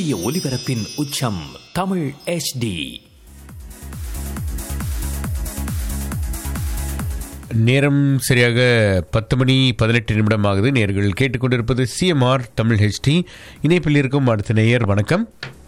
சூரிய ஒளிபரப்பின் உச்சம் தமிழ் HD நேரம் சரியாக பத்து மணி பதினெட்டு நிமிடம் ஆகுது நேர்கள் கேட்டுக்கொண்டிருப்பது சிஎம்ஆர் தமிழ் ஹெச்டி இணைப்பில் இருக்கும் அடுத்த நேயர் வணக்கம்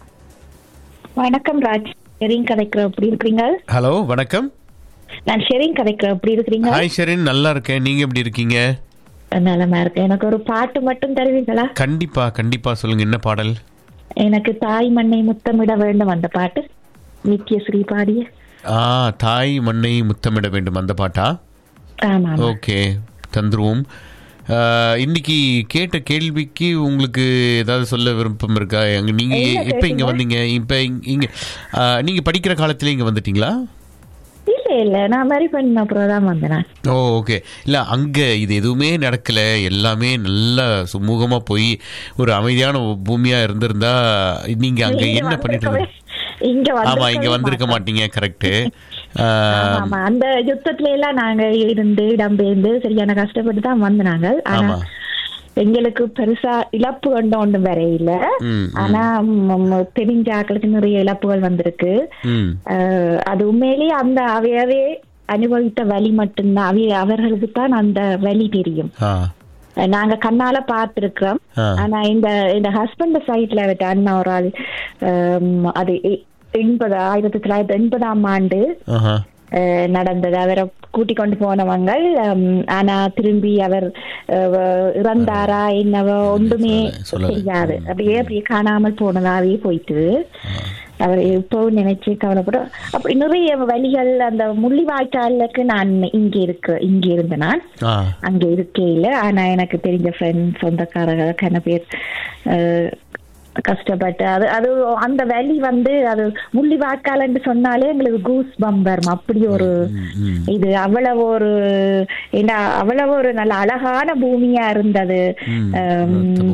வணக்கம் ராஜ் ஷெரிங் கதைக்கிறோம் எப்படி இருக்கிறீங்க ஹலோ வணக்கம் நான் ஷெரிங் கதைக்கிறோம் எப்படி இருக்கிறீங்க ஹாய் ஷெரின் நல்லா இருக்கேன் நீங்க எப்படி இருக்கீங்க நலமா இருக்கேன் எனக்கு ஒரு பாட்டு மட்டும் தருவீங்களா கண்டிப்பா கண்டிப்பா சொல்லுங்க என்ன பாடல் எனக்கு தாய் மண்ணை முத்தமிட வேண்டும் அந்த பாட்டு நித்யஸ்ரீ பாடிய ஆ தாய் மண்ணை முத்தமிட வேண்டும் அந்த பாட்டா ஆமா ஆமா. ஓகே தந்துருவோம் ஆ, இன்னைக்கு கேட்ட கேள்விக்கு உங்களுக்கு ஏதாவது சொல்ல விருப்பம் இருக்கா அங்க நீங்க என்ன இப்ப இங்க கேட்டீங்க? வந்தீங்க இப்ப இங்க- இங்க ஆ, நீங்க படிக்கிற காலத்துல இங்க வந்துட்டீங்களா இல்ல இல்ல நான் மாதிரி பண்ண அப்புறம் தான் வந்தேன் நான். ஓ ஓகே இல்ல அங்க இது எதுவுமே நடக்கல எல்லாமே நல்லா சுமூகமா போய் ஒரு அமைதியான பூமியா இருந்திருந்தா நீங்க அங்க இங்க என்ன பண்ணிட்டு வந்திருக்கவே- இருந்தீங்க இங்க ஆமா வந்திருக்கவே இங்க வந்திருக்க மாட்டேன். மாட்டீங்க கரெக்ட் ஆமா, ஆமா. அந்த யுத்தத்துல எல்லாம் நாங்க இருந்து இடம்பெயர்ந்து சரியான கஷ்டப்பட்டு தான் வந்தாங்க ஆனா ஆமா. எங்களுக்கு பெருசா இழப்பு கண்டு ஒன்றும் வரையில ம், ம். ஆனா ம், ம், தெரிஞ்ச ஆக்களுக்கு நிறைய இழப்புகள் வந்திருக்கு ம் அஹ், அது உண்மையிலேயே அந்த அவையவே அனுபவித்த வலி மட்டும்தான் அவைய அவர்களுக்கு தான் அந்த வலி தெரியும் ஆ அஹ், நாங்க கண்ணால பார்த்திருக்கிறோம் ஆ. ஆனா இந்த இந்த ஹஸ்பண்ட் சைட்ல விட்ட அண்ணா ஒரு ஆள் அஹ், அது எ- எண்பது ஆயிரத்தி தொள்ளாயிரத்தி எண்பதாம் ஆண்டு ஆஹா அஹ், நடந்தது அவரை கூட்டி கொண்டு போனவங்க ஹம், ஆனா திரும்பி அவர் அஹ், இறந்தாரா என்னவோ ஒன்றுமே சொல்லல. தெரியாது அப்படியே அப்படியே காணாமல் போனதாவே போயிட்டு அவர் இப்போ நினைச்சு கவலைப்படும் அப்படி நிறைய வழிகள் அந்த முள்ளிவாய்க்காலுக்கு நான் இங்க இருக்கு இங்க இருந்த நான் ஆ அங்க இருக்கே இல்ல ஆனா எனக்கு தெரிஞ்ச ஃப்ரெண்ட்ஸ் சொந்தக்காரர்கள் கன பேர் அஹ், கஷ்டப்பட்டு அது அது அந்த வலி வந்து அது முள்ளி வாக்காலன்னு சொன்னாலே எங்களுக்கு கூஸ் பம் வரும் அப்படி ஒரு இது அவ்வளவு ஒரு ஏன்னா அவ்வளவு ஒரு நல்ல அழகான பூமியா இருந்தது ம். அஹ், இந்த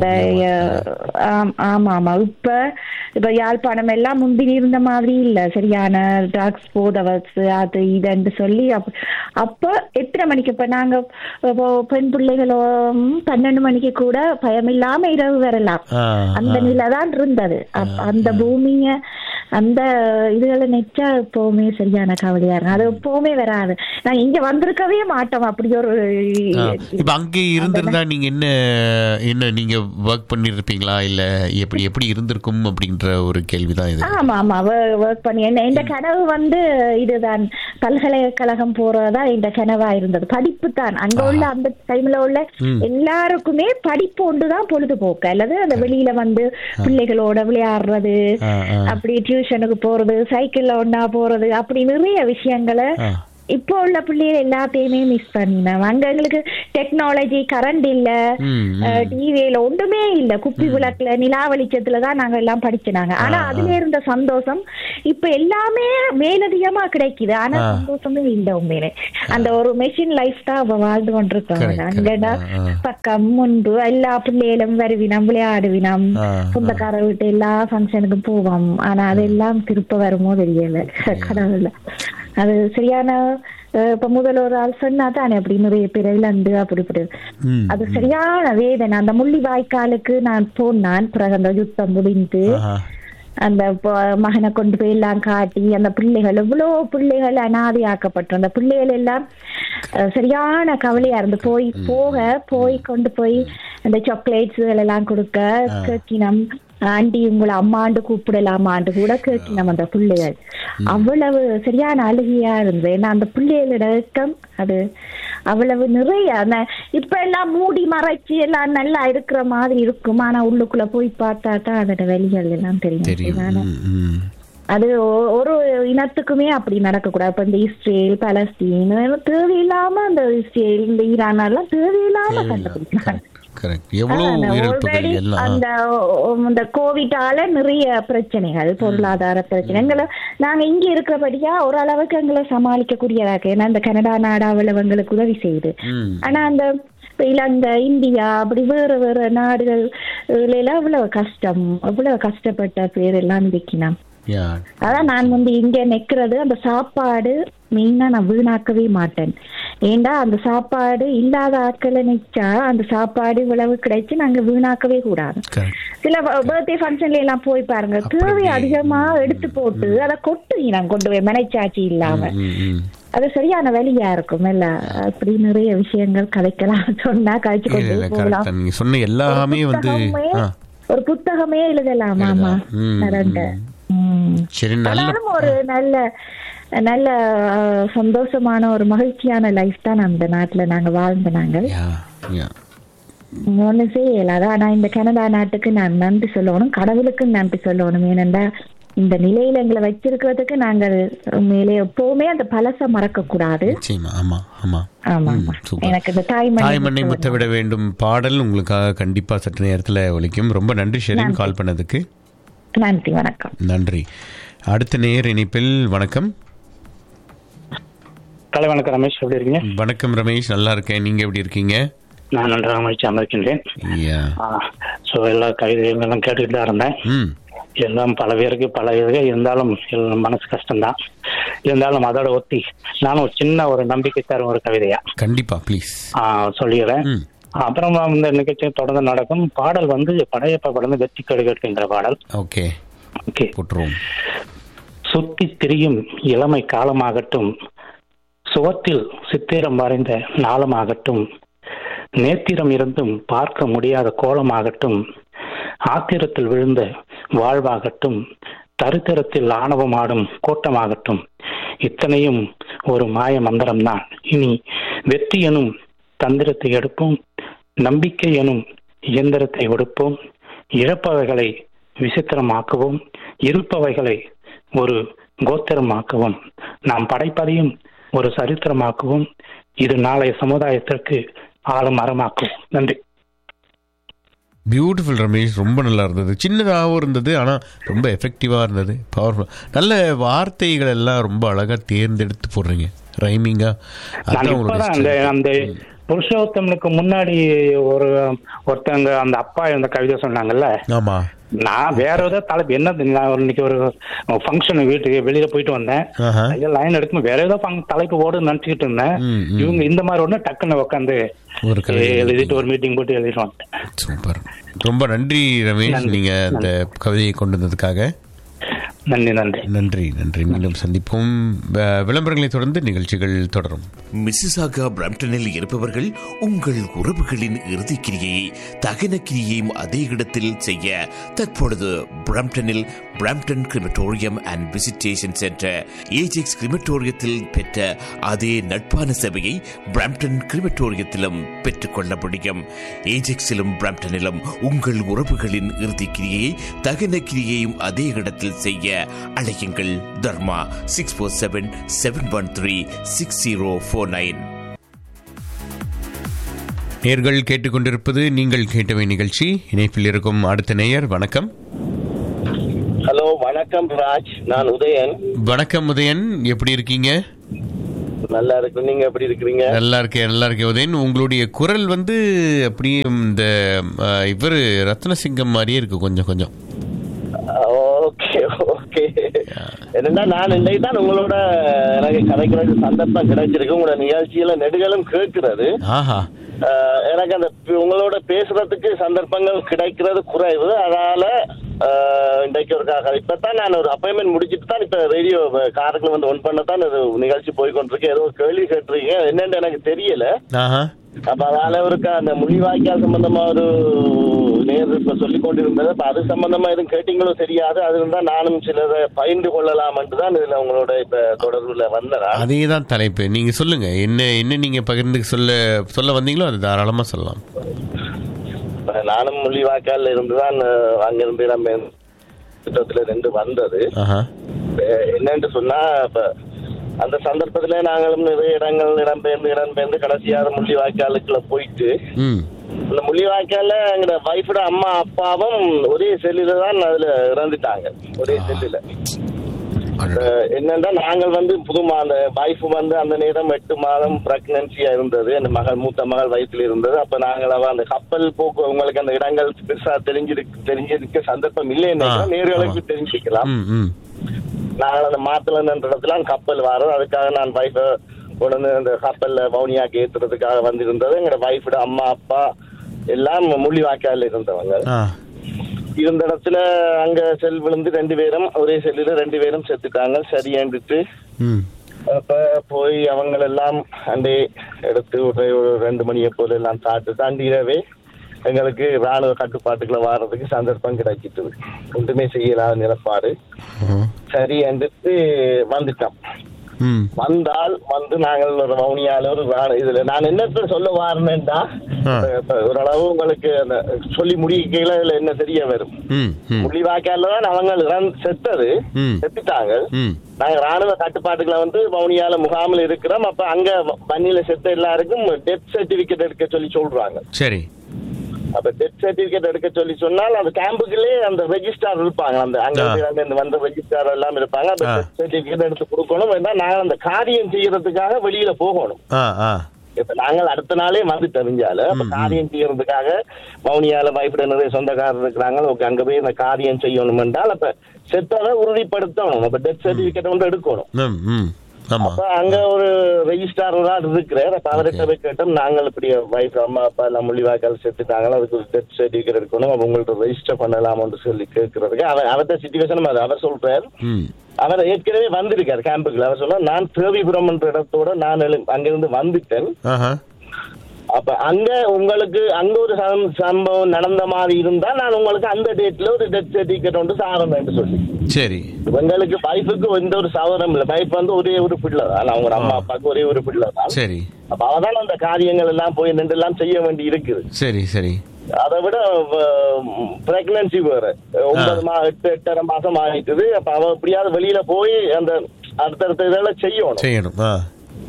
ஆம், ஆமா ஆமா இப்ப இப்ப யாழ்ப்பாணம் எல்லாம் முந்திரி இருந்த மாதிரி இல்ல சரியான ட்ரக்ஸ் போதவர்ஸ் அது இதுன்னு சொல்லி அப்ப அப்ப எத்தனை மணிக்கு இப்ப நாங்க இப்போ பெண் பிள்ளைகளும் பன்னெண்டு மணிக்கு கூட பயமில்லாம இரவு வரலாம் ஆ அந்த நிலை தான் இருந்தது அப்ப அந்த பூமிய அந்த இதுகளை நெச்சா எப்பவுமே சரியான கவலையா இருக்கும் அது எப்பவுமே வராது நான் இங்க வந்திருக்கவே மாட்டோம் அப்படி ஒரு ஆ. இப்ப அங்கே இருந்திருந்தா நீங்க என்ன என்ன நீங்க ஒர்க் பண்ணிருப்பீங்களா இல்ல எப்படி எப்படி இருந்திருக்கும் அப்படின்ற ஒரு கேள்விதான் இது ஆமா ஆமா ஒர்க் பண்ணி என்ன இந்த கனவு வந்து இதுதான் பல்கலைக்கழகம் போறதா இந்த கனவா இருந்தது படிப்பு தான் அங்க உள்ள அந்த டைம்ல உள்ள எல்லாருக்குமே படிப்பு ஒன்றுதான் பொழுதுபோக்கு அல்லது அந்த வெளியில வந்து பிள்ளைகளோட விளையாடுறது ஆ, ஆ. அப்படி டியூஷனுக்கு போறது சைக்கிள்ல ஒண்ணா போறது அப்படி நிறைய விஷயங்களை ஆ. இப்போ உள்ள பிள்ளைகள் எல்லாத்தையுமே மிஸ் பண்ணினோம் அங்க எங்களுக்கு டெக்னாலஜி கரண்ட் இல்ல ம், டிவியில ஒன்றுமே இல்ல குப்பி விளக்குல நிலா வெளிச்சத்துல தான் நாங்க எல்லாம் படிச்சினாங்க ஆனா அதுல இருந்த சந்தோஷம் இப்ப எல்லாமே மேலதிகமா கிடைக்குது ஆனா சந்தோஷமே இல்ல உண்மையிலே அந்த ஒரு மெஷின் லைஃப் தான் அவ வாழ்ந்து கொண்டிருக்காங்க Correct, அங்கடா correct. ஆ, ஆ. பக்கம் முன்பு எல்லா பிள்ளைகளும் வருவினம் விளையாடுவினம் ஆ, ஆ. சொந்தக்கார வீட்டு எல்லா ஃபங்க்ஷனுக்கும் போவோம் ஆனா அதெல்லாம் திருப்ப வருமோ தெரியல கடவுள்ல அது சரியான அஹ், இப்ப முதல்ல ஒரு ஆள் சொன்னா தானே அப்படி நிறைய பேர் இழந்து அப்படி இப்படி ம். அது சரியான வேதனை அந்த முள்ளி வாய்க்காலுக்கு நான் போனான் பிறகு அந்த யுத்தம் முடிந்து ஆஹா. அந்த ப- மகனை கொண்டு போய் எல்லாம் காட்டி அந்த பிள்ளைகள் எவ்வளோ பிள்ளைகள் அனாதையாக்கப்பட்டோம் அந்த பிள்ளைகள் எல்லாம் அஹ், சரியான கவலையா இருந்து போய் போக போய் கொண்டு போய் அந்த சாக்லேட்ஸ் எல்லாம் கொடுக்க கேட்கினம் ஆண்டி உங்களை அம்மாண்டு கூப்பிடலாமாண்டு கூட கேட்கினம் அந்த பிள்ளைகள் அவ்வளவு சரியான அழுகையா இருந்தது ஏன்னா அந்த பிள்ளைகளோட இயக்கம் அது அவ்வளவு நிறைய அந்த இப்ப எல்லாம் மூடி மறைச்சு எல்லாம் நல்லா இருக்கிற மாதிரி இருக்கும் ஆனா உள்ளுக்குள்ள போய் பார்த்தா தான் அதோட வெளிகள் எல்லாம் தெரியும் தெரியும் இதுதானே. ம், ம். அது ஒ- ஒரு இனத்துக்குமே அப்படி நடக்கக்கூடாது இப்ப இந்த இஸ்ரேல் பலஸ்தீன் தேவையில்லாம அந்த இஸ்ரேல் இந்த ஈரான் எல்லாம் தேவையில்லாம கண்டுபிடிக்கிறாங்க கரெக்ட் எவ்வளவு ஆனா, உயிரிழப்புகள் already எல்லாம் அந்த ஒ- இந்த கோவிட்டால நிறைய பிரச்சனைகள் பொருளாதார பிரச்சனை எங்களை நாங்க இங்க இருக்கிறபடியா ஓரளவுக்கு எங்களை சமாளிக்கக்கூடியதா இருக்கு ஏன்னா இந்த கனடா நாடா எங்களுக்கு உதவி செய்யுது ம். ஆனா அந்த இப்ப இலங்கை இந்தியா அப்படி வேற வேற நாடுகள் இதுல எல்லாம் இவ்வளவு கஷ்டம் இவ்வளவு கஷ்டப்பட்ட பேர் எல்லாம் இருக்கணும் யா அதான் நான் வந்து இங்க நிக்கிறது அந்த சாப்பாடு மெயினா நான் வீணாக்கவே மாட்டேன் ஏண்டா அந்த சாப்பாடு இல்லாத ஆட்களை நிச்சா அந்த சாப்பாடு இவ்வளவு கிடைச்சு நாங்க வீணாக்கவே கூடாது கரெக்ட் சில பர்த்டே ஃபங்க்ஷன்ல எல்லாம் போய் பாருங்க தேவை அதிகமா எடுத்து போட்டு அதை கொட்டுவீங்க நான் கொண்டு போய் மனைச்சாட்சி இல்லாம ம் ம் அது சரியான வழியா இருக்கும் இல்ல அப்படி நிறைய விஷயங்கள் கதைக்கலாம் சொன்னா கழிச்சு இல்ல கொண்டு இல்ல போகலாம் கரெக்ட் நீங்க சொன்ன எல்லாமே வந்து புத்தகமே- ஆ ஒரு புத்தகமே எழுதலாம் ஆமா ம், ரெண்டு ம். சரி நல்ல ஆனாலும் ஒரு நல்ல நல்ல அஹ், சந்தோஷமான ஒரு மகிழ்ச்சியான லைஃப் தான் அந்த நாட்டுல நாங்க வாழ்ந்த நாங்கள் யா யா ஒன்றும் செய்யல அதான் ஆனா இந்த கனடா நாட்டுக்கு நான் நன்றி சொல்லணும் கடவுளுக்கு நன்றி சொல்லணும் ஏனென்றா இந்த நிலையில எங்களை வச்சிருக்கிறதுக்கு நாங்கள் உண்மையிலே எப்பவுமே அந்த பழச மறக்க கூடாது நிச்சயமா ஆமா ஆமா ஆமா ம், ஆமா சூப்பர். எனக்கு இந்த தாய்மண் தாய்மண்ணை முத்த விட வேண்டும் பாடல் உங்களுக்காக கண்டிப்பா சற்று நேரத்துல ஒலிக்கும் ரொம்ப நன்றி ஷெரின் கால் பண்ணதுக்கு நன்றி வணக்கம் நன்றி அடுத்த நேர் இணைப்பில் வணக்கம் கலை வணக்கம் ரமேஷ் எப்படி இருக்கீங்க வணக்கம் ரமேஷ் நல்லா இருக்கேன் நீங்க எப்படி இருக்கீங்க நான் நன்றாக மகிழ்ச்சி அமர்க்கின்றேன் யா ஸோ எல்லா கவிதைகள் எல்லாம் கேட்டுக்கிட்டு தான் இருந்தேன் ம் எல்லாம் பல பேருக்கு பல இது இருந்தாலும் எல்லாம் மனசு கஷ்டம்தான் இருந்தாலும் அதோட ஒத்தி நானும் ஒரு சின்ன ஒரு நம்பிக்கை தரும் ஒரு கவிதையா கண்டிப்பா ப்ளீஸ் ஆ, சொல்லிடுறேன் ம் அப்புறமா இந்த நிகழ்ச்சி தொடர்ந்து நடக்கும் பாடல் வந்து படையப்ப படம் வெற்றி கடுகட்டுங்கிற பாடல் ஓகே ஓகே போட்டுருவோம் சுத்தி திரியும் இளமை காலமாகட்டும் சுவத்தில் சித்திரம் வரைந்த நாளமாகட்டும் நேத்திரம் இருந்தும் பார்க்க முடியாத கோலமாகட்டும் ஆத்திரத்தில் விழுந்த வாழ்வாகட்டும் தரித்திரத்தில் ஆணவமாடும் கோட்டமாகட்டும் இத்தனையும் ஒரு மாய மந்திரம்தான் இனி வெற்றி எனும் தந்திரத்தை எடுப்போம் நம்பிக்கை எனும் இயந்திரத்தை ஒடுப்போம் இழப்பவைகளை விசித்திரமாக்குவோம் இருப்பவைகளை ஒரு கோத்திரமாக்குவோம் நாம் படைப்பதையும் ஒரு சரித்திரமாக்குவோம் இது நாளைய சமுதாயத்திற்கு ஆளும் மரமாக்குவோம் நன்றி பியூட்டிஃபுல் ரமேஷ் ரொம்ப நல்லா இருந்தது சின்னதாகவும் இருந்தது ஆனால் ரொம்ப எஃபெக்டிவாக இருந்தது பவர்ஃபுல் நல்ல வார்த்தைகள் எல்லாம் ரொம்ப அழகாக தேர்ந்தெடுத்து போடுறீங்க ரைமிங்காக நான் அதான் இப்பதான் அந்த உங்களுடைய அந்த புருஷோத்தமனுக்கு முன்னாடி ஒரு ஒருத்தங்க அந்த அப்பா இந்த கவிதை சொன்னாங்கல்ல ஆமாம் நான் வேற ஏதோ தலைப்பு என்ன நான் ஒரு இன்னைக்கு ஒரு ஃபங்க்ஷன் வீட்டுக்கு வெளியில போயிட்டு வந்தேன் ஆஹா ஐயா லைன் எடுக்கும் வேற ஏதோ fun- தலைப்பு ஓடுன்னு நினைச்சுக்கிட்டு இருந்தேன் ம், ம். இவங்க இந்த மாதிரி ஒண்ணு டக்குன்னு உட்காந்து ஒரு கவிதை எழுதிட்டு ஒரு மீட்டிங் போட்டு எழுதிட்டு வந்துட்டேன் சூப்பர் ரொம்ப நன்றி ரமேஷ் நன்றி. நீங்க அந்த கவிதையை கொண்டு வந்ததுக்காக நன்றி நன்றி நன்றி நன்றி மீண்டும் சந்திப்போம் வ- விளம்பரங்களை தொடர்ந்து நிகழ்ச்சிகள் தொடரும் மிசிசாகா பிரம்டனில் இருப்பவர்கள் உங்கள் உறவுகளின் இறுதிக் கிரியை தகன கிரியையும் அதே இடத்தில் செய்ய தற்பொழுது பிரம்டனில் Brampton crematorium and visitation centre Ajax கிரிமட்டோரியத்தில் பெற்ற அதே நட்பான சேவையை பிரம்டன் கிரிமட்டோரியத்திலும் பெற்றுக்கொள்ள முடியும் ஏஜெக்ஸிலும் பிரம்டனிலும் உங்கள் உறவுகளின் இறுதிக் கிரியை தகன கிரியையும் அதே இடத்தில் செய்ய அழையுங்கள் Dharma six four seven seven one three six zero four nine நேர்கள் கேட்டுக்கொண்டிருப்பது நீங்கள் கேட்டவை நிகழ்ச்சி இணைப்பில் இருக்கும் அடுத்த நேயர் வணக்கம் ஹலோ வணக்கம் ராஜ் நான் உதயன் வணக்கம் உதயன் எப்படி இருக்கீங்க நல்லா இருக்கு நீங்க எப்படி இருக்கிறீங்க நல்லா இருக்கேன் நல்லா இருக்கேன் உதயன் உங்களுடைய குரல் வந்து அப்படியே இந்த இவர் ரத்னசிங்கம் மாதிரியே இருக்கு கொஞ்சம் கொஞ்சம் ஓகே ஓகே என்னன்னா நான் இன்னைக்கு தான் உங்களோட எனக்கு கதைக்கிறது சந்தர்ப்பம் கிடைச்சிருக்கு உங்களோட நிகழ்ச்சியில நெடுகளும் கேட்கிறது ஆஹா அஹ், எனக்கு அந்த பி- உங்களோட பேசுறதுக்கு சந்தர்ப்பங்கள் கிடைக்கிறது குறைவு அதனால அஹ், இன்றைக்கு ஒரு கா- இப்பதான் நான் ஒரு அப்பாயின்மெண்ட் முடிச்சிட்டு தான் இப்ப ரேடியோ காருக்குள்ள வந்து ஒன் பண்ண தான் இது நிகழ்ச்சி போய் கொண்டிருக்கு ஏதோ ஒரு கேள்வி கேட்டிருக்கீங்க என்னன்னு எனக்கு தெரியல ஆஹா அப்ப அதனால அவருக்கு அந்த மொழிவாய்க்கால் சம்பந்தமா ஒரு நேர் இப்ப சொல்லிக் கொண்டிருந்தது அப்ப அது சம்பந்தமா எதுவும் கேட்டீங்களோ தெரியாது அது இருந்தா நானும் சிலதை பயின்று கொள்ளலாம்ன்ட்டு தான் இதுல உங்களோட இப்ப தொடர்புல வந்தேன் அதே தான் தலைப்பு நீங்க சொல்லுங்க என்ன என்ன நீங்க பகிர்ந்து சொல்ல சொல்ல வந்தீங்களோ அது தாராளமா சொல்லலாம் இப்ப நானும் மொழிவாய்க்கால் இருந்துதான் அஹ், அங்கிருந்து நம்ம திட்டத்துல இருந்து வந்தது ஆஹா இப்ப என்னன்னு சொன்னா இப்ப அந்த சந்தர்ப்பத்துல நாங்களும் நிறைய இடங்கள் இடம்பெயர்ந்து இடம்பெயர்ந்து கடைசியாக முள்ளிவாய்க்காலுக்குள்ள போயிட்டு ம் அந்த முள்ளிவாய்க்கால எங்க வைஃபோட அம்மா அப்பாவும் ஒரே செல்லுல தான் அதுல இறந்துட்டாங்க ஒரே செல்லுல அடடா. அஹ் என்னன்னா நாங்கள் வந்து புதுமா அந்த வைஃப் வந்து அந்த நேரம் எட்டு மாதம் பிரெக்னன்சியா இருந்தது அந்த மகள் மூத்த மகள் வயிற்றில் இருந்தது அப்ப நாங்கள் அவ அந்த கப்பல் போக்கு உங்களுக்கு அந்த இடங்கள் பெருசா தெரிஞ்சிருக்கு தெரிஞ்சிருக்க சந்தர்ப்பம் இல்லைன்னு ஆ, நேர்களுக்கு ஆமா. தெரிஞ்சுக்கலாம் ம் ம் நாங்கள் அந்த மாத்துல நின்ற இடத்துல அந்த கப்பல் வரோம் அதுக்காக நான் வைஃபை உடனே அந்த கப்பல்ல வவுனியாக்கு ஏத்துறதுக்காக வந்திருந்தது எங்களோட வைஃபோட அம்மா அப்பா எல்லாம் முள்ளிவாய்க்கால இருந்தவங்க ஆ இருந்த இடத்துல அங்க செல் விழுந்து ரெண்டு பேரும் ஒரே செல்லுல ரெண்டு பேரும் செத்துட்டாங்க சரியாண்டுட்டு ம் அப்ப போய் அவங்க எல்லாம் அண்டே எடுத்து ஒரு ஒரு ரெண்டு மணியை போல எல்லாம் சாப்பிட்டு தாண்டி இரவே எங்களுக்கு ராணுவ கட்டுப்பாட்டுக்குள்ள வாரதுக்கு சந்தர்ப்பம் கிடைச்சிட்டது ஒன்றுமே செய்யலாத நிலப்பாடு ஆ. சரி என்றுட்டு வந்துட்டோம் ம் வந்தால் வந்து நாங்கள் ஒரு வவுனியால ஒரு ராணு- இதுல நான் என்னத்த சொல்ல வாரேன்னா ஆ. இப்ப ஓரளவு உங்களுக்கு அந்த சொல்லி முடிக்கையில இதுல என்ன தெரிய வரும் ம் ம் முள்ளிவாய்க்கால தான் அவங்க இறந்து- செத்தது ம். செத்துட்டாங்க ம் நாங்க ராணுவ கட்டுப்பாட்டுகளை வந்து வவுனியால முகாமில் இருக்கிறோம் அப்ப அங்க வன்னியில செத்த எல்லாருக்கும் டெத் சர்டிபிகேட் எடுக்க சொல்லி சொல்றாங்க சரி அப்ப டெத் சர்டிபிகேட் எடுக்க சொல்லி சொன்னால் அந்த கேம்புக்குள்ளே அந்த ரெஜிஸ்டார் இருப்பாங்க அந்த அங்க ஆ. இருந்து அங்க வந்த ரெஜிஸ்டார் எல்லாம் இருப்பாங்க அந்த ஆ. டெத் சர்டிபிகேட் எடுத்து கொடுக்கணும் வேணா நாங்க அந்த காரியம் செய்யறதுக்காக வெளியில போகணும் ஆ ஆ இப்ப நாங்கள் அடுத்த நாளே வந்து தெரிஞ்சால அப்ப காரியம் செய்யறதுக்காக வவுனியால பயப்பட நிறைய சொந்தக்காரர் இருக்கிறாங்க ஓகே அங்க போய் இந்த காரியம் செய்யணும் என்றால் அப்ப செத்ததை உறுதிப்படுத்தணும் அப்ப டெத் சர்டிபிகேட் வந்து எடுக்கணும் ம் ம் ஆமாம் அப்ப அங்க ஒரு ரெஜிஸ்டார் தான் இருக்கிறார் அப்ப அவர்கிட்ட போய் கேட்டோம் நாங்கள் இப்படி வைஃப் அம்மா அப்பா எல்லாம் முள்ளிவாய்க்கால் செத்துட்டாங்க அதுக்கு ஒரு டெத் சர்டிபிகேட் எடுக்கணும் அப்ப உங்கள்ட்ட ரெஜிஸ்டர் பண்ணலாம்னு சொல்லி கேட்கறதுக்கு அவர் அவர்கிட்ட சுச்சுவேஷன் அது அவர் சொல்றார் ம் அவர் ஏற்கனவே வந்திருக்காரு கேம்புக்குள்ள அவர் சொன்னா நான் தேவிபுரம் என்ற இடத்தோட நான் எழு- அங்கிருந்து வந்துட்டேன் ஆஹா அப்ப அங்க உங்களுக்கு அங்க ஒரு சம்- சம்பவம் நடந்த மாதிரி இருந்தா நான் உங்களுக்கு அந்த டேட்ல ஒரு டெத் சர்டிபிகேட் ஒன்று சாரணும் சொல்லி சரி உங்களுக்கு வைஃபுக்கு எந்த ஒரு சவரம் இல்லை வைஃப் வந்து ஒரே ஒரு பிள்ளை தான் அவங்க அம்மா அப்பாவுக்கு ஒரே ஒரு பிள்ளை தான் சரி அப்ப அவதான் அந்த காரியங்கள் எல்லாம் போய் நின்று எல்லாம் செய்ய வேண்டி இருக்குது சரி சரி அதை விட பிரெக்னன்சி வேற ஒன்பது மா எட்டு எட்டரை மாசம் ஆயிட்டுது அப்ப அவ எப்படியாவது வெளியில போய் அந்த அடுத்தடுத்த இதெல்லாம் செய்யணும் செய்யணும் ஆ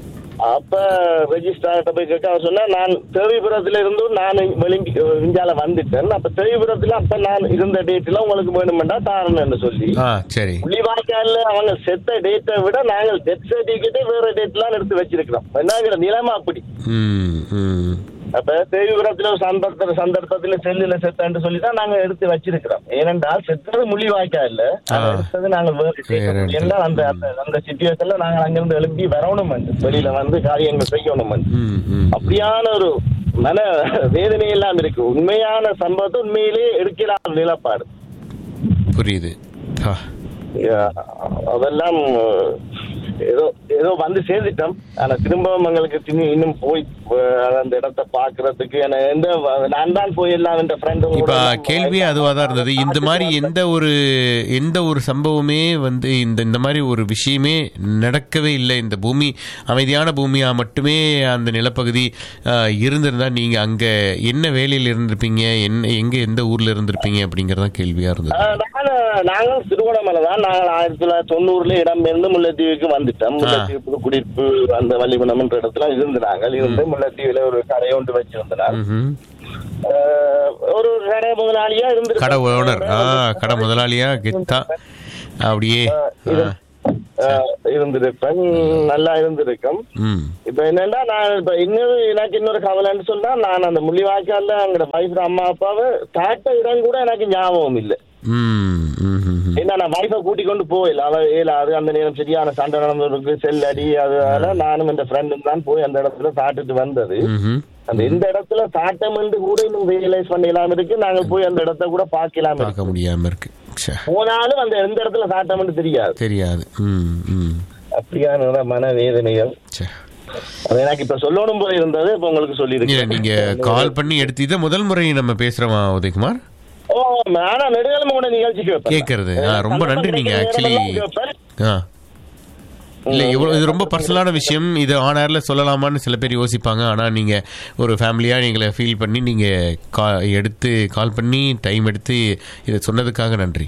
அப்ப ரெஜிஸ்ட்ரார்ட்ட போய் கேட்க அவர் சொன்னா நான் தேவிபுரத்துல இருந்தும் நான் வெளிங்கி இந்தியால வந்துட்டேன் அப்ப தேவிபுரத்துல அப்ப நான் இருந்த டேட்ல உங்களுக்கு வேணுமெண்டா தாரணன்னு சொல்லி ஆ சரி புள்ளிவாய்க்கால்ல அவங்க செத்த டேட்டை விட நாங்கள் டெத் சர்டிபிகேட்டே வேற டேட்லாம் எடுத்து வச்சிருக்கிறோம் என்னங்கிற நிலைமை அப்படி ம் ம் அப்ப தேவிபுரத்துல ஒரு சந்தர்ப்ப சந்தர்ப்பத்துல செல்லுல செத்தான்னு சொல்லி தான் நாங்க எடுத்து வச்சிருக்கிறோம் ஏனென்றால் செத்தது முள்ளிவாய்க்கா இல்ல அதை ஆ. எடுத்தது நாங்கள் வேறு வேற date. இடத்துல. ஏன்னா அந்த அந்த- அந்த சுச்சுவேஷன்ல நாங்கள் அங்கிருந்து எழுப்பி வரணும் வெளியில வந்து காரியங்கள் செய்யணும் ம் ம் அப்படியான ஒரு மன வேதனை எல்லாம் இருக்கு உண்மையான சம்பவத்தை உண்மையிலேயே எடுக்கலாம் நிலப்பாடு புரியுது ஆ யா, அதெல்லாம் அஹ், ஏதோ ஏதோ வந்து சேர்ந்துட்டோம் ஆனா திரும்பவும் எங்களுக்கு திணி- இன்னும் போய் அஹ், அந்த இடத்தை பாக்குறதுக்கு ஏன்னா எந்த நான் தான் போய் எல்லாம் என்ற ஃப்ரெண்டு இப்ப கேள்வியே அதுவாக தான் இருந்தது இந்த மாதிரி எந்த ஒரு எந்த ஒரு சம்பவமே வந்து இந்த இந்த மாதிரி ஒரு விஷயமே நடக்கவே இல்லை இந்த பூமி அமைதியான பூமியா மட்டுமே அந்த நிலப்பகுதி ஆஹ், இருந்திருந்தா நீங்க அங்க என்ன வேலையில் இருந்திருப்பீங்க என்ன எங்க எந்த ஊர்ல இருந்திருப்பீங்க அப்படிங்கறதான் கேள்வியா இருந்தது நாங்கள் திருவண்ணாமலை தான் நாங்கள் ஆயிரத்தி தொள்ளாயிரத்தி தொண்ணூறுல இடம்பெயர்ந்து முல்லைத்தீவுக்கு வந்துட்டோம் முல்லைத்தீவு புதுக்குடியிருப்பு அந்த வள்ளிமணம் என்ற இடத்துல இருந்து நாங்கள் இருந்து முல்லைத்தீவுல ஒரு கடை ஒன்று வச்சிருந்தோம் ம்ஹும். அஹ், ஒரு கடை முதலாளியா இருந்து கடை ஓனர் ஆ கடை முதலாளியா கெத்தா அப்படியே ஆ, அஹ், இருந்திருப்பேன் நல்லா இருந்திருக்கும் ம் இப்ப என்னன்னா நான் இப்ப இன்னொரு எனக்கு இன்னொரு கவலைன்னு சொன்னா நான் அந்த முள்ளிவாய்க்கால்ல அங்க வைஃப் அம்மா அப்பாவை தாட்ட இடம் கூட எனக்கு ஞாபகம் இல்லை ம் ம் ம், ம். ஏன்னா நான் வைஃபை கூட்டி கொண்டு போயில அவ ஏலாது அந்த நேரம் சரியான சண்டை நடந்திருக்கு செல் அடி அதனால நானும் இந்த ஃப்ரெண்டும் தான் போய் அந்த இடத்துல சாப்பிட்டுட்டு வந்தது ம்ஹும். அந்த இந்த இடத்துல சாட்டம் என்று கூட இன்னும் ரியலைஸ் பண்ணலாம் இருக்கு நாங்க போய் அந்த இடத்த கூட பார்க்கலாம் இருக்கு. பார்க்க முடியாம இருக்கு ச்சே, போனாலும் அந்த எந்த இடத்துல சாட்டம் தெரியாது தெரியாது ம் ம் அப்படியான மன வேதனைகள் ச்சே. அது எனக்கு இப்ப சொல்லணும் போல இருந்தது இப்ப உங்களுக்கு இல்ல சொல்லியிருக்கேன் நீங்க கால் பண்ணி எடுத்து இதை முதல் முறை நம்ம பேசுறோமா உதயகுமார் ஓ ஆனா நெடுகாலம் கூட நிகழ்ச்சிக்கு வைப்பேன். கேட்கறது. ஆ, ரொம்ப நன்றி நீங்க actually- வைப்பேன். ஆ இல்ல இவ்வளவு இது ரொம்ப பர்சனலான விஷயம் இது ஆன் ஏர்ல சொல்லலாமான்னு சில பேர் யோசிப்பாங்க ஆனா நீங்க ஒரு ஃபேமிலியா நீங்களை ஃபீல் பண்ணி நீங்க கா- எடுத்து கால் பண்ணி டைம் எடுத்து இதை சொன்னதுக்காக நன்றி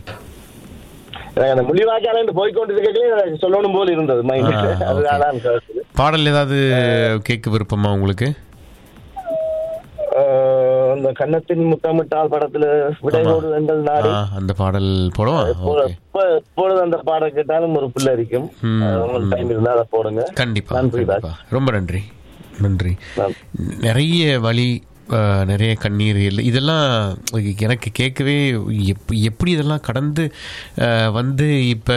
எனக்கு அந்த முள்ளிவாய்க்கால போய்கொண்டிருக்கே சொல்லணும் போல இருந்தது மைண்ட் ஆ, okay. அதுதான் கேட்டது. பாடல் ஏதாவது கேட்க விருப்பமா உங்களுக்கு அஹ், அந்த கன்னத்தின் முத்தமிட்டால் படத்துல விடைகோடு எங்கள் நாடு ஆ, அந்த பாடல் போடுவோம் இப்பொ- ஓகே இப்ப- இப்பொழுது அந்த பாடம் கேட்டாலும் ஒரு பிள்ளை இருக்கும் ம். அது உங்களுக்கு டைம் இருந்தா அதை போடுங்க கண்டிப்பா நன்றி ராஜ். கண்டிப்பா ரொம்ப நன்றி நன்றி நன்றி. நிறைய வழி அஹ், நிறைய கண்ணீர் இல்லை இதெல்லாம் எனக்கு கேட்கவே எப் எப்படி இதெல்லாம் கடந்து அஹ், வந்து இப்போ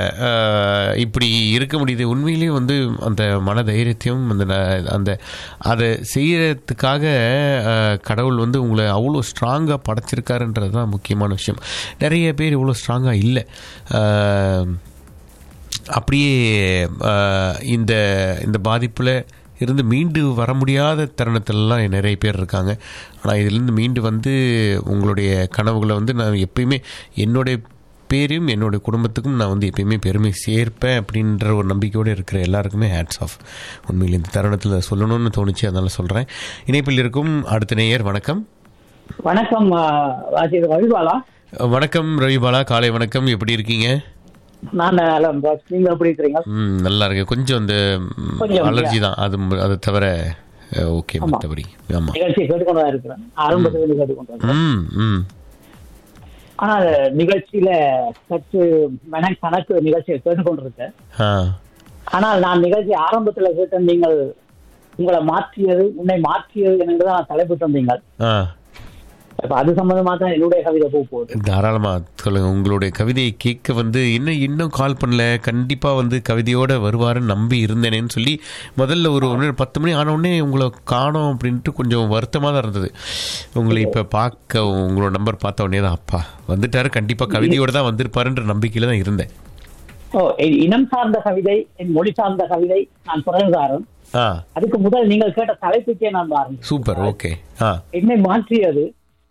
இப்படி இருக்க முடியுது உண்மையிலேயே வந்து அந்த மன தைரியத்தையும் அந்த ந- அந்த அதை செய்யறதுக்காக அஹ், கடவுள் வந்து உங்களை அவ்வளோ ஸ்ட்ராங்காக படைச்சிருக்காருன்றது தான் முக்கியமான விஷயம் நிறைய பேர் இவ்வளோ ஸ்ட்ராங்காக இல்லை அஹ், அப்படியே ஆஹ், இந்த இந்த பாதிப்பில் இருந்து மீண்டு வர முடியாத தருணத்திலலாம் நிறைய பேர் இருக்காங்க ஆனால் இதிலிருந்து மீண்டு வந்து உங்களுடைய கனவுகளை வந்து நான் எப்பயுமே என்னுடைய பேரையும் என்னுடைய குடும்பத்துக்கும் நான் வந்து எப்பயுமே பெருமை சேர்ப்பேன் அப்படின்ற ஒரு நம்பிக்கையோடு இருக்கிற எல்லாருக்குமே ஹேட்ஸ் ஆஃப் உண்மையில் இந்த தருணத்தில் சொல்லணும்னு தோணுச்சு அதனால சொல்கிறேன் இணைப்பில் இருக்கும் அடுத்த நேயர் வணக்கம் வணக்கம் ராஜீவ் ரவிபாலா வணக்கம் ரவிபாலா காலை வணக்கம் எப்படி இருக்கீங்க நான் நலம் ராஜ். நீங்க எப்படி இருக்கிறீங்க ம் நல்லா இருக்கு கொஞ்சம் அந்த கொஞ்சம் அலர்ஜி தான் அது ம- அது தவிர ஓகே ஆமா. மற்றபடி ஆமாம் நிகழ்ச்சியை கேட்டுக்கொண்டு தான் இருக்கிறேன் ஆரம்பத்தில் கேட்டுக்கொண்டு இருக்கிறேன். ம் ம் ஆனால் நிகழ்ச்சியில சற்று மென கணக்கு நிகழ்ச்சியை கேட்டுக்கொண்டிருக்கேன் ஆ ஆனால் நான் நிகழ்ச்சி ஆரம்பத்துல கேட்டேன் நீங்கள் உங்களை மாற்றியது உன்னை மாற்றியது என்று தான் தலைப்பு தந்தீங்க ஆ இப்ப அது சம்பந்தமா தான் என்னுடைய கவிதை போக போகுது தாராளமாக சொல்லுங்கள் உங்களுடைய கவிதையை கேட்க வந்து இன்னும் இன்னும் கால் பண்ணல கண்டிப்பாக வந்து கவிதையோட வருவாருன்னு நம்பி இருந்தேனேன்னு சொல்லி முதல்ல ஒரு ஒன்று பத்து மணி ஆன உடனே உங்களை காணோம் அப்படின்ட்டு கொஞ்சம் வருத்தமாக தான் இருந்தது உங்களை இப்போ பார்க்க உங்களோட நம்பர் பார்த்த உடனே தான் அப்பா வந்துட்டாரு கண்டிப்பாக கவிதையோட தான் வந்திருப்பாருன்ற நம்பிக்கையில் தான் இருந்தேன் ஓ என் இனம் சார்ந்த கவிதை என் மொழி சார்ந்த கவிதை நான் பிறகுதாரன் ஆ அதுக்கு முதல் நீங்கள் கேட்ட தலைப்புக்கே நான் ஆரம்பிச்சேன். சூப்பர் ஓகே ஆ என்னை மாற்றியது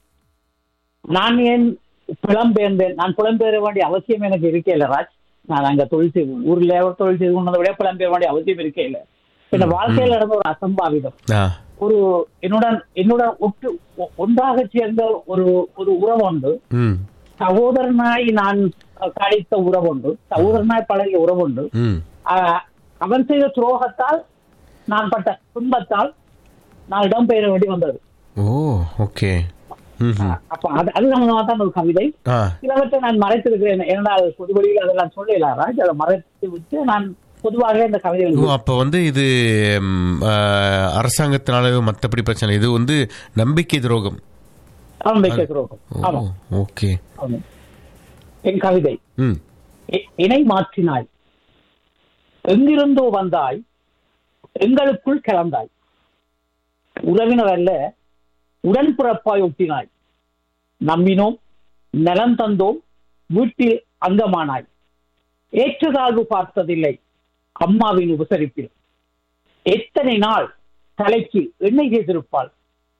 நான் ஏன் புலம்பெயர்ந்தேன் நான் புலம்பெயர வேண்டிய அவசியம் எனக்கு இருக்கே இல்ல ராஜ் நான் அங்க தொழில் செய்து ஊர்ல ஒரு தொழில் செய்து கொண்டதை விட புலம்பெயர வேண்டிய அவசியம் இருக்கே இல்ல இந்த வாழ்க்கையில நடந்த ஒரு அசம்பாவிதம் ஆ ஒரு என்னுடன் என்னுடன் ஒட்டு ஒ- ஒன்றாக சேர்ந்த ஒரு ஒரு உறவுண்டு ம் சகோதரனாய் நான் கழித்த உறவுண்டு சகோதரனாய் பழகிய உறவுண்டு ம் ஆஹ், அவன் செய்த துரோகத்தால் நான் பட்ட துன்பத்தால் நான் இடம்பெயர வேண்டி வந்தது ஓ ஓகே ம் அப்ப அது அது சம்பந்தமா தான் ஒரு கவிதை ஆ சிலவற்றை நான் மறைத்திருக்கிறேன் ஏனால் பொது வழியில் அதெல்லாம் சொல்லல ராஜ் அதை மறைத்து விட்டு நான் பொதுவாக இந்த கவிதை ஓ அப்போ வந்து இது ம், ஆ, அரசாங்கத்தினால மற்றபடி பிரச்சனை இது வந்து நம்பிக்கை துரோகம் ஆரம்பிக்க துரோகம் ஓ ஆமா ஓகே ஆமா. என் கவிதை ம் இ- இணை மாற்றினாய் எங்கிருந்தோ வந்தாய் எங்களுக்குள் கிளந்தாய் உறவினர் அல்ல உடன்பிறப்பாய் ஒட்டினாய் நம்பினோம் நலம் தந்தோம் வீட்டில் அங்கமானாய் ஏற்றதாழ்வு பார்த்ததில்லை அம்மாவின் உபசரிப்பில் எத்தனை நாள் தலைக்கு எண்ணெய் செய்திருப்பாள்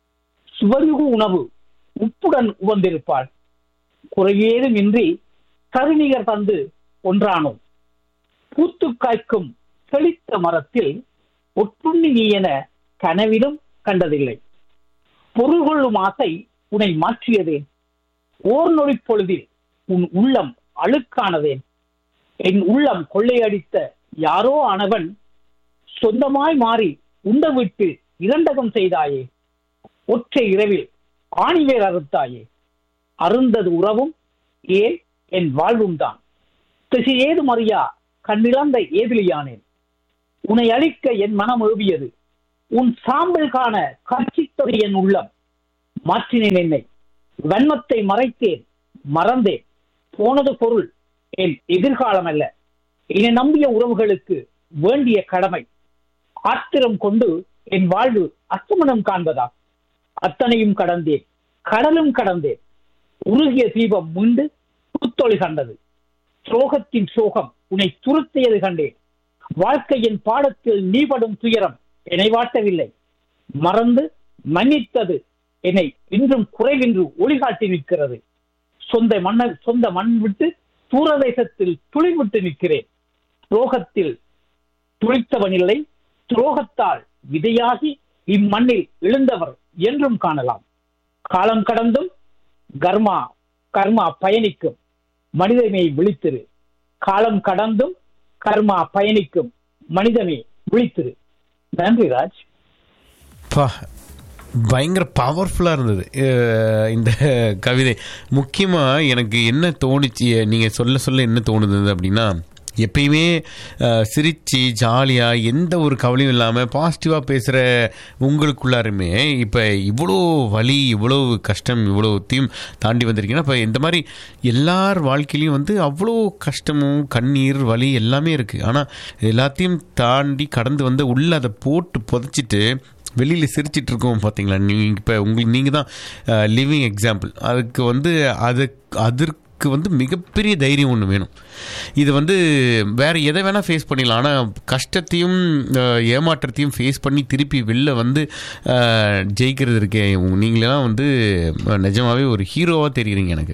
சுவருகு உணவு உப்புடன் உவந்திருப்பாள் குறையேதுமின்றி கருணிகர் தந்து ஒன்றானோம் பூத்து காய்க்கும் செழித்த மரத்தில் ஒட்டுண்ணி நீ என கனவிலும் கண்டதில்லை பொருள் கொள்ளும் ஆசை உன்னை மாற்றியதே ஓர் நொடி பொழுதில் உன் உள்ளம் அழுக்கானதேன் என் உள்ளம் கொள்ளையடித்த யாரோ ஆனவன் சொந்தமாய் மாறி உண்ட விட்டு இரண்டகம் செய்தாயே ஒற்றை இரவில் ஆணிவேர் அறுத்தாயே அருந்தது உறவும் ஏன் என் வாழ்வும் தான் திசை ஏதும் அறியா கண்ணிழந்த ஏதிலியானேன் உன்னை அழிக்க என் மனம் ஏவியது உன் சாம்பல் காண கர்ச்சித்தது என் உள்ளம் மாற்றினேன் என்னை வன்மத்தை மறைத்தேன் மறந்தேன் போனது பொருள் என் எதிர்காலம் அல்ல என்னை நம்பிய உறவுகளுக்கு வேண்டிய கடமை ஆத்திரம் கொண்டு என் வாழ்வு அஸ்தமனம் காண்பதா அத்தனையும் கடந்தேன் கடலும் கடந்தேன் உருகிய தீபம் மீண்டு புத்தொளி கண்டது சோகத்தின் சோகம் உன்னை துருத்தியது கண்டேன் வாழ்க்கையின் பாடத்தில் நீ படும் துயரம் என்னை வாட்டவில்லை மறந்து மன்னித்தது என்னை இன்றும் குறைவின்றி ஒளிகாட்டி நிற்கிறது சொந்த மண்ண சொந்த மண் விட்டு தூரதேசத்தில் துளி விட்டு நிற்கிறேன் துரோகத்தில் துளித்தவனில்லை துரோகத்தால் விதையாகி இம்மண்ணில் எழுந்தவர் என்றும் காணலாம் காலம் கடந்தும் கர்மா கர்மா பயணிக்கும் மனிதமே விழித்திரு காலம் கடந்தும் கர்மா பயணிக்கும் மனிதமே விழித்திரு நன்றி ராஜ் பா பயங்கர பவர்ஃபுல்லாக இருந்தது அஹ் இந்த கவிதை முக்கியமாக எனக்கு என்ன தோணுச்சு நீங்கள் சொல்ல சொல்ல என்ன தோணுது அப்படின்னா எப்பயுமே அஹ், சிரிச்சு ஜாலியாக எந்த ஒரு கவலையும் இல்லாமல் பாசிட்டிவாக பேசுகிற உங்களுக்குள்ளாருமே இப்போ இவ்வளோ வலி இவ்வளோ கஷ்டம் இவ்வளோத்தையும் தாண்டி வந்திருக்கீங்கன்னா இப்போ இந்த மாதிரி எல்லார் வாழ்க்கையிலையும் வந்து அவ்வளோ கஷ்டமும் கண்ணீர் வலி எல்லாமே இருக்குது ஆனால் எல்லாத்தையும் தாண்டி கடந்து வந்து உள்ளே அதை போட்டு புதைச்சிட்டு வெளியில் சிரிச்சிட்டு இருக்கோம் பார்த்தீங்களா நீங்கள் இப்போ உங்களுக்கு நீங்கள் தான் லிவிங் எக்ஸாம்பிள் அதுக்கு வந்து அது அதற்கு வந்து மிகப்பெரிய தைரியம் ஒன்று வேணும் இது வந்து வேறு எதை வேணால் ஃபேஸ் பண்ணிடலாம் ஆனால் கஷ்டத்தையும் அஹ், ஏமாற்றத்தையும் ஃபேஸ் பண்ணி திருப்பி வெளில வந்து அஹ், ஜெயிக்கிறது இருக்கே நீங்களெல்லாம் வந்து அஹ், நிஜமாவே ஒரு ஹீரோவாக தெரியுறீங்க எனக்கு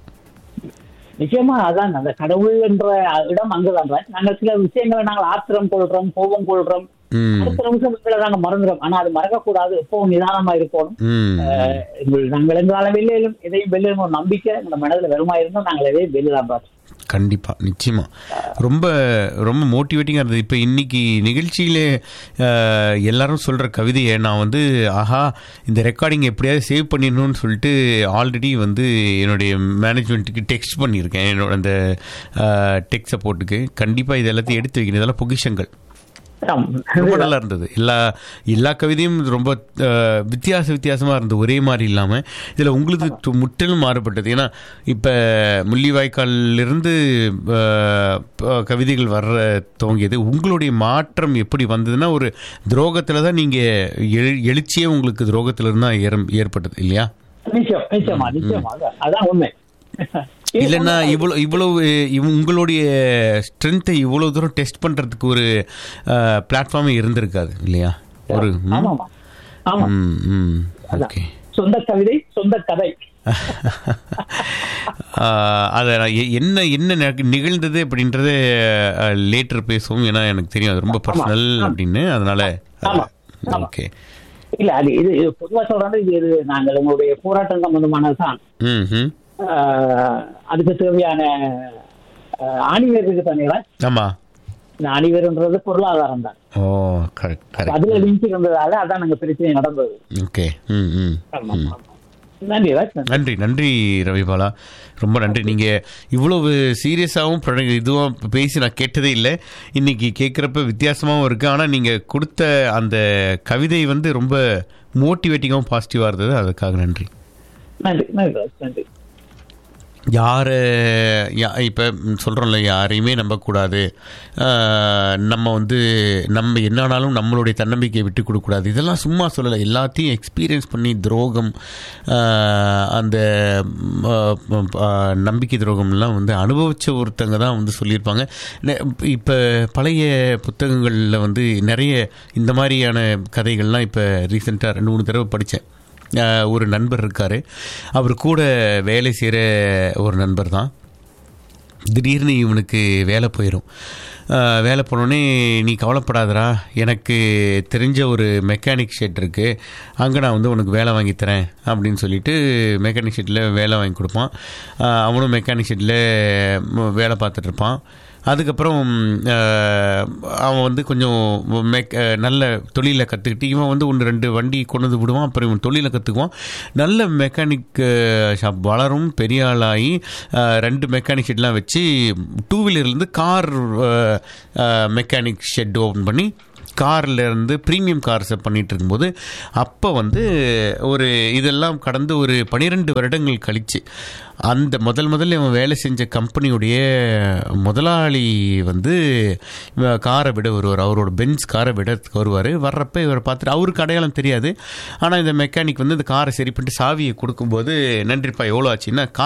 நிச்சயமா அதான் அந்த கடவுள் என்ற இடம் அங்குதான் ராஜ். நாங்கள் சில விஷயங்களை நாங்கள் ஆத்திரம் கொள்றோம் கோபம் கொள்றோம் ம் அடுத்த நிமிஷம் எங்களை நாங்க மறந்துடும் ஆனா அது மறக்கக்கூடாது எப்பவும் நிதானமா இருக்கணும் ம் அஹ் எங்கள் நாங்கள் எங்களால வெள்ளையிலும் எதையும் வெள்ளையும் ஒரு நம்பிக்கை எங்க மனதில் வெறுமா இருந்தால் நாங்கள் எதையும் வெள்ளலாம் ராஜ். கண்டிப்பாக நிச்சயமா ரொம்ப ரொம்ப மோட்டிவேட்டிங்காக இருந்தது இப்போ இன்னைக்கு நிகழ்ச்சியிலே அஹ், எல்லாரும் சொல்கிற கவிதையை நான் வந்து ஆஹா இந்த ரெக்கார்டிங் எப்படியாவது சேவ் பண்ணிடணும்னு சொல்லிட்டு ஆல்ரெடி வந்து என்னுடைய மேனேஜ்மெண்ட்டுக்கு டெக்ஸ்ட் பண்ணியிருக்கேன் என்னோட அந்த டெக் சப்போர்ட்டுக்கு கண்டிப்பாக இது எல்லாத்தையும் எடுத்து வைக்கணும் இதெல்லாம் பொக்கிஷங்கள் ஆம். ரொம்ப நல்லா இருந்தது எல்லா எல்லா கவிதையும் ரொம்ப அஹ், வித்தியாச வித்தியாசமாக இருந்தது ஒரே மாதிரி இல்லாமல் இதில் உங்களுக்கு து- முற்றிலும் மாறுபட்டது ஏன்னா இப்போ முள்ளிவாய்க்காலிலிருந்து அஹ், ப- கவிதைகள் வர்ற துவங்கியது உங்களுடைய மாற்றம் எப்படி வந்ததுன்னா ஒரு துரோகத்தில் தான் நீங்கள் எழு எழுச்சியே உங்களுக்கு துரோகத்திலிருந்து தான் ஏறம் ஏற்பட்டது இல்லையா நிச்சயம் நிச்சயமா நிச்சயமா அதான். அதான் உண்மை இல்லைன்னா இவ்வளோ இவ்வளவு இவ்- உங்களுடைய ஸ்ட்ரென்த்தை இவ்வளோ தூரம் டெஸ்ட் பண்ணுறதுக்கு ஒரு பிளாட்ஃபார்மே இருந்திருக்காது இல்லையா ஒரு ம்? ஆமாமா ஆமா ம் ம் அதான். ஓகே சொந்த கவிதை சொந்த கதை அதை நான் எ- என்ன என்ன நக- நிகழ்ந்தது அப்படின்றத லேட்டர் பேசுவோம் ஏன்னா எனக்கு தெரியும் அது ரொம்ப பர்சனல் அப்படின்னு அதனால ஆமா, ஆமா. ஓகே இல்ல அது இது இது பொதுவா சொல்றது இது இது நாங்கள் எங்களுடைய போராட்டம் சம்பந்தமானதுதான் ம் ம் ஆஹ் அதுக்கு தேவையான ஆஹ் ஆணிவேர் இருக்கு தானே ஆமாம் இந்த ஆணிவேர்ன்றது பொருளாதாரம் தான் ஓ கரெக்ட் அதுல கரெக்ட் லிங்க் இருந்ததால அதான் நாங்க பிரச்சனை நடந்தது ஓகே ம் ம் ஆமா, ஆமா. நன்றி ராஜ் நன்றி. நன்றி நன்றி ரவிபாலா ரொம்ப நன்றி நீங்கள் இவ்வளவு சீரியஸாகவும் இதுவாக பேசி நான் கேட்டதே இல்லை இன்னைக்கு கேட்குறப்ப வித்தியாசமாகவும் இருக்குது ஆனால் நீங்கள் கொடுத்த அந்த கவிதை வந்து ரொம்ப மோட்டிவேட்டிங்காகவும் பாசிட்டிவாக இருந்தது அதுக்காக நன்றி நன்றி நன்றி ராஜ் நன்றி யார் இப்போ சொல்கிறோம்ல யாரையுமே நம்பக்கூடாது ஆஹ், நம்ம வந்து நம்ம என்னானாலும் நம்மளுடைய தன்னம்பிக்கையை விட்டு கொடுக்கக்கூடாது இதெல்லாம் சும்மா சொல்லலை எல்லாத்தையும் எக்ஸ்பீரியன்ஸ் பண்ணி துரோகம் ஆஹ், அந்த ம், ஆஹ், ஆஹ், நம்பிக்கை துரோகம்லாம் வந்து அனுபவித்த ஒருத்தங்க தான் வந்து சொல்லியிருப்பாங்க இப்போ பழைய புத்தகங்களில் வந்து நிறைய இந்த மாதிரியான கதைகள்லாம் இப்போ ரீசெண்டாக ரெண்டு மூணு தடவை படித்தேன் ஆஹ் ஒரு நண்பர் இருக்கார் அவர் கூட வேலை செய்கிற ஒரு நண்பர் தான் திடீர்னு இவனுக்கு வேலை போயிடும் ஆஹ் வேலை போனோடனே நீ கவலைப்படாதடா எனக்கு தெரிஞ்ச ஒரு மெக்கானிக் ஷெட் இருக்குது அங்கே நான் வந்து உனக்கு வேலை வாங்கி தரேன் அப்படின்னு சொல்லிட்டு மெக்கானிக் ஷெட்டில் வேலை வாங்கி கொடுப்பான் ஆஹ் அவனும் மெக்கானிக் ஷெட்டில் வேலை பார்த்துட்டு இருப்பான் அதுக்கப்புறம் ஆஹ், அவன் வந்து கொஞ்சம் மெக் ஆஹ், நல்ல தொழிலை கற்றுக்கிட்டு இவன் வந்து ஒன்று ரெண்டு வண்டி கொண்டு வந்து விடுவான் அப்புறம் இவன் தொழிலை கற்றுக்குவான் நல்ல மெக்கானிக் ஷாப் வளரும் பெரிய ஆளாகி ஆஹ், ரெண்டு மெக்கானிக் ஷெட்லாம் வச்சு டூ வீலர்லேருந்து கார் மெக்கானிக் ஷெட் ஓப்பன் பண்ணி கார்ல இருந்து ப்ரீமியம் கார்ஸை பண்ணிட்டு இருக்கும்போது அப்போ வந்து ஒரு இதெல்லாம் கடந்து ஒரு பனிரெண்டு வருடங்கள் கழிச்சு அந்த முதல் முதல்ல இவன் வேலை செஞ்ச கம்பெனியுடைய முதலாளி வந்து இவன் காரை விட வருவார் அவரோட பென்ஸ் காரை விட வருவார் வர்றப்ப இவரை பார்த்துட்டு அவருக்கு அடையாளம் தெரியாது ஆனால் இந்த மெக்கானிக் வந்து இந்த காரை சரி பண்ணிட்டு சாவியை கொடுக்கும்போது நன்றிப்பா எவ்வளோ ஆச்சுன்னா